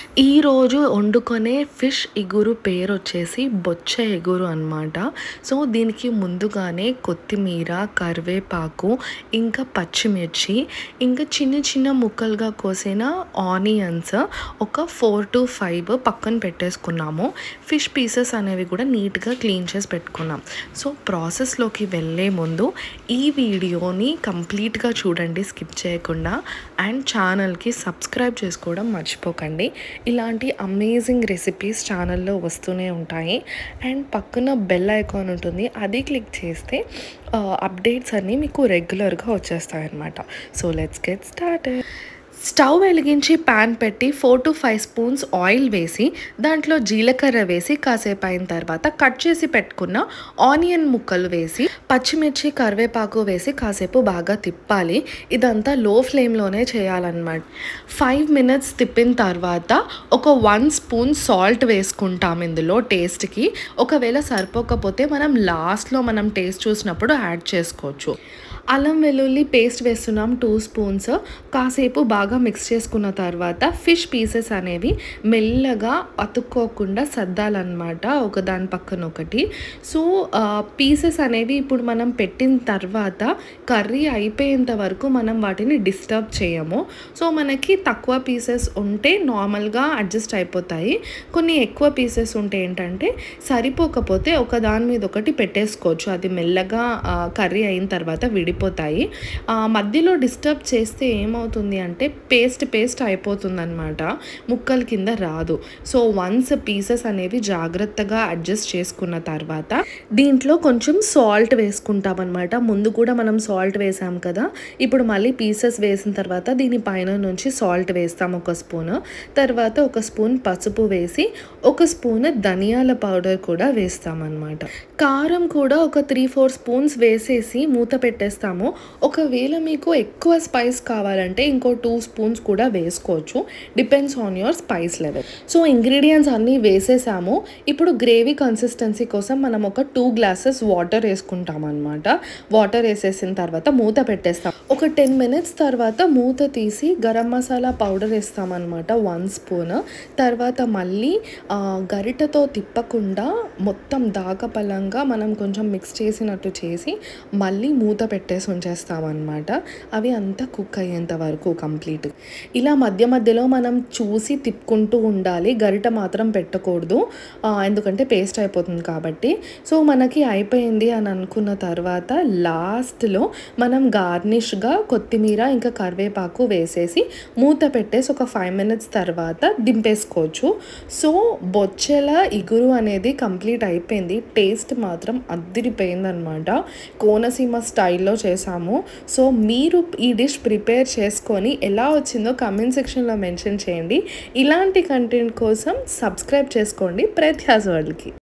ఈరోజు వండుకునే ఫిష్ ఇగురు పేరు వచ్చేసి బొచ్చ ఎగురు అనమాట సో దీనికి ముందుగానే కొత్తిమీర కరివేపాకు ఇంకా పచ్చిమిర్చి ఇంకా చిన్న చిన్న ముక్కలుగా కోసిన ఆనియన్స్ ఒక ఫోర్ టు ఫైవ్ పక్కన పెట్టేసుకున్నాము ఫిష్ పీసెస్ అనేవి కూడా నీట్గా క్లీన్ చేసి పెట్టుకున్నాం సో ప్రాసెస్లోకి వెళ్ళే ముందు ఈ వీడియోని కంప్లీట్గా చూడండి స్కిప్ చేయకుండా అండ్ ఛానల్కి సబ్స్క్రైబ్ చేసుకోవడం మర్చిపోకండి ఇలాంటి అమేజింగ్ రెసిపీస్ ఛానల్లో వస్తూనే ఉంటాయి అండ్ పక్కన బెల్ ఐకాన్ ఉంటుంది అది క్లిక్ చేస్తే అప్డేట్స్ అన్నీ మీకు రెగ్యులర్గా వచ్చేస్తాయి అన్నమాట సో లెట్స్ గెట్ స్టార్ట్ స్టవ్ వెలిగించి ప్యాన్ పెట్టి four to five spoons oil వేసి దాంట్లో జీలకర్ర వేసి కాసేపు అయిన తర్వాత కట్ చేసి పెట్టుకున్న ఆనియన్ ముక్కలు వేసి పచ్చిమిర్చి కరివేపాకు వేసి కాసేపు బాగా తిప్పాలి ఇదంతా లో ఫ్లేమ్లోనే చేయాలన్నమాట ఫైవ్ మినిట్స్ తిప్పిన తర్వాత ఒక వన్ స్పూన్ సాల్ట్ వేసుకుంటాం ఇందులో టేస్ట్కి ఒకవేళ సరిపోకపోతే మనం లాస్ట్లో మనం టేస్ట్ చూసినప్పుడు యాడ్ చేసుకోవచ్చు అల్లం వెల్లుల్లి పేస్ట్ వేస్తున్నాం టూ స్పూన్స్ కాసేపు బాగా మిక్స్ చేసుకున్న తర్వాత ఫిష్ పీసెస్ అనేవి మెల్లగా అతుక్కోకుండా సర్దాలన్నమాట ఒక దాని పక్కన ఒకటి సో పీసెస్ అనేవి ఇప్పుడు మనం పెట్టిన తర్వాత కర్రీ అయిపోయేంత వరకు మనం వాటిని డిస్టర్బ్ చేయము సో మనకి తక్కువ పీసెస్ ఉంటే నార్మల్గా అడ్జస్ట్ అయిపోతాయి కొన్ని ఎక్కువ పీసెస్ ఉంటే ఏంటంటే సరిపోకపోతే ఒక దాని మీద ఒకటి పెట్టేసుకోవచ్చు అది మెల్లగా కర్రీ అయిన తర్వాత విడిపోతాయి మధ్యలో డిస్టర్బ్ చేస్తే ఏమవుతుంది అంటే పేస్ట్ పేస్ట్ అయిపోతుంది అనమాట ముక్కల కింద రాదు సో వన్స్ పీసెస్ అనేవి జాగ్రత్తగా అడ్జస్ట్ చేసుకున్న తర్వాత దీంట్లో కొంచెం సాల్ట్ వేసుకుంటాం అనమాట ముందు కూడా మనం సాల్ట్ వేసాం కదా ఇప్పుడు మళ్ళీ పీసెస్ వేసిన తర్వాత దీని పైన నుంచి సాల్ట్ వేస్తాం ఒక స్పూన్ తర్వాత ఒక స్పూన్ పసుపు వేసి ఒక స్పూన్ ధనియాల పౌడర్ కూడా వేస్తామన్నమాట కారం కూడా ఒక త్రీ ఫోర్ స్పూన్స్ వేసేసి మూత పెట్టేస్తాము ఒకవేళ మీకు ఎక్కువ స్పైస్ కావాలంటే ఇంకో టూ స్పూన్స్ కూడా వేసుకోవచ్చు depends on your spice level so ingredients అన్నీ వేసేసాము ఇప్పుడు గ్రేవీ కన్సిస్టెన్సీ కోసం మనం ఒక టూ గ్లాసెస్ వాటర్ వేసుకుంటాం అనమాట వాటర్ వేసేసిన తర్వాత మూత పెట్టేస్తాం ఒక టెన్ మినిట్స్ తర్వాత మూత తీసి గరం మసాలా పౌడర్ వేస్తామన్నమాట వన్ స్పూన్ తర్వాత మళ్ళీ గరిటతో తిప్పకుండా మొత్తం దాకపలంగా మనం కొంచెం మిక్స్ చేసినట్టు చేసి మళ్ళీ మూత పెట్టేసి ఉంచేస్తామన్నమాట అవి అంతా కుక్ అయ్యేంత వరకు కంప్లీట్ ఇలా మధ్య మధ్యలో మనం చూసి తిప్పుకుంటూ ఉండాలి గరిట మాత్రం పెట్టకూడదు ఎందుకంటే పేస్ట్ అయిపోతుంది కాబట్టి సో మనకి అయిపోయింది అని అనుకున్న తర్వాత లాస్ట్లో మనం గార్నిష్గా కొత్తిమీర ఇంకా కరివేపాకు వేసేసి మూత పెట్టేసి ఒక ఫైవ్ మినిట్స్ తర్వాత దింపేసుకోవచ్చు సో బొచ్చెల ఇగురు అనేది కంప్లీట్ అయిపోయింది టేస్ట్ మాత్రం అద్దిరిపోయిందనమాట కోనసీమ స్టైల్లో చేసాము సో మీరు ఈ డిష్ ప్రిపేర్ చేసుకొని ఎలా వచ్చిందో కమెంట్ సెక్షన్లో మెన్షన్ చేయండి ఇలాంటి కంటెంట్ కోసం సబ్స్క్రైబ్ చేసుకోండి ప్రత్యాస్ వరల్డ్కి